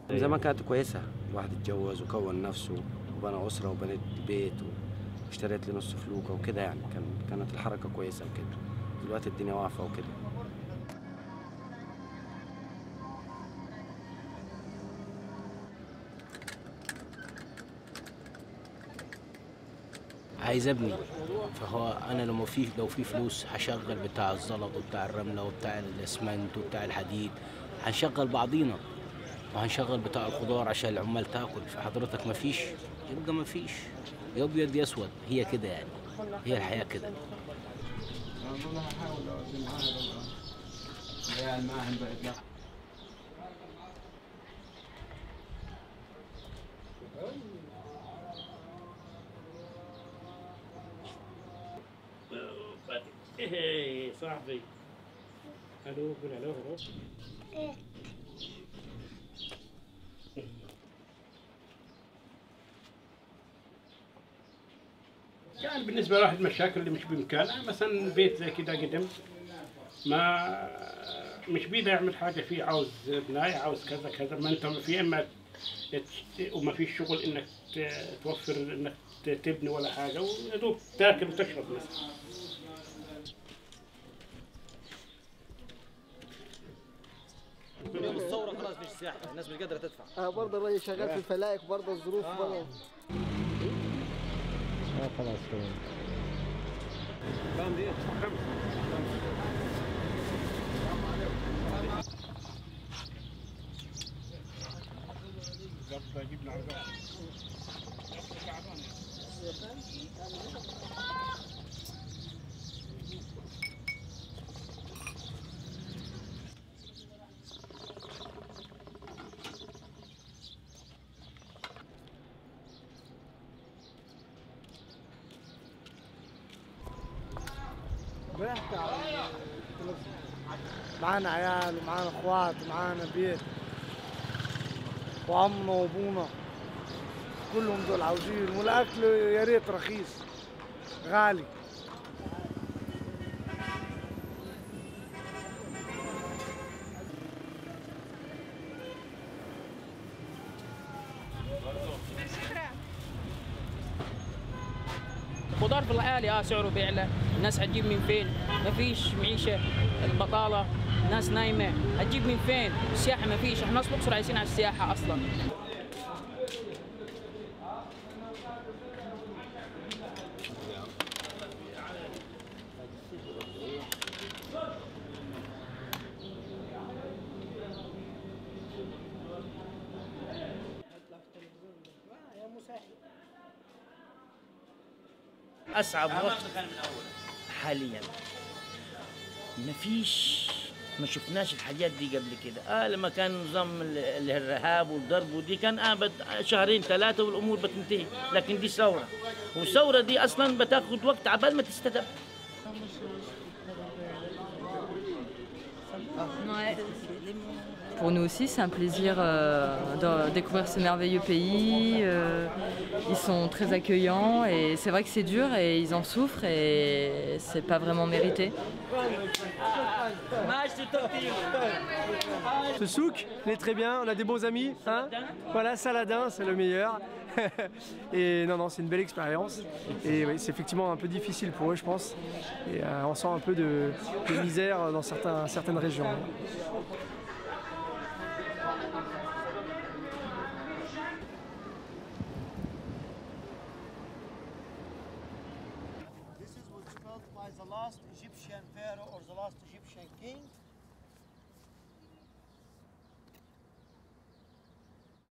زمان كانت كويسة الواحد اتجوز وكون نفسه وبنى أسرة وبنيت بيت واشتريت لي نص فلوكة وكده يعني كان كانت الحركة كويسة وكده دلوقتي الدنيا واقفة وكده عايز ابني فهو انا لما في لو في فلوس هشغل بتاع الزلط وبتاع الرمله وبتاع الاسمنت وبتاع الحديد هنشغل بعضينا وهنشغل بتاع الخضار عشان العمال تاكل فحضرتك مفيش يبقى مفيش يا ابيض يا اسود هي كده يعني هي الحياه كده ايه صاحبي الو قول الو الو كان بالنسبة لواحد مشاكل اللي مش بإمكانه مثلا بيت زي كده قدم ما مش بيده يعمل حاجة فيه عاوز بناية عاوز كذا كذا ما أنت في إما تت- وما فيش شغل إنك ت- توفر إنك ت- تبني ولا حاجة ويا دوب تاكل وتشرب مثلا الثوره خلاص مش سياحه الناس مش قادره تدفع آه برضه الراجل شغال في الفلايك برضه الظروف برضه ضحك على معانا عيال ومعانا اخوات ومعانا بيت وعمنا وابونا كلهم دول عاوزين والاكل يا ريت رخيص غالي خضار في العالي اه سعره بيعلى الناس هتجيب من فين مفيش معيشه البطاله الناس نايمه هتجيب من فين السياحه مفيش احنا ناس الاقصر عايشين على السياحه اصلا اصعب وقت حاليا مفيش ما شفناش الحاجات دي قبل كده اه لما كان نظام ال- ال- الارهاب والضرب ودي كان اه بت شهرين ثلاثه والامور بتنتهي لكن دي ثوره والثوره دي اصلا بتاخد وقت عبال ما تستتب Pour nous aussi, c'est un plaisir euh, de découvrir ce merveilleux pays. euh, ils sont très accueillants et c'est vrai que c'est dur et ils en souffrent et c'est pas vraiment mérité. Ce souk, il est très bien, on a des bons amis. Hein voilà, Saladin, c'est le meilleur. et non, non, c'est une belle expérience. Et oui, c'est effectivement un peu difficile pour eux, je pense. Et euh, on sent un peu de, de misère dans certains, certaines régions. This is what's called by the last Egyptian pharaoh or the last Egyptian king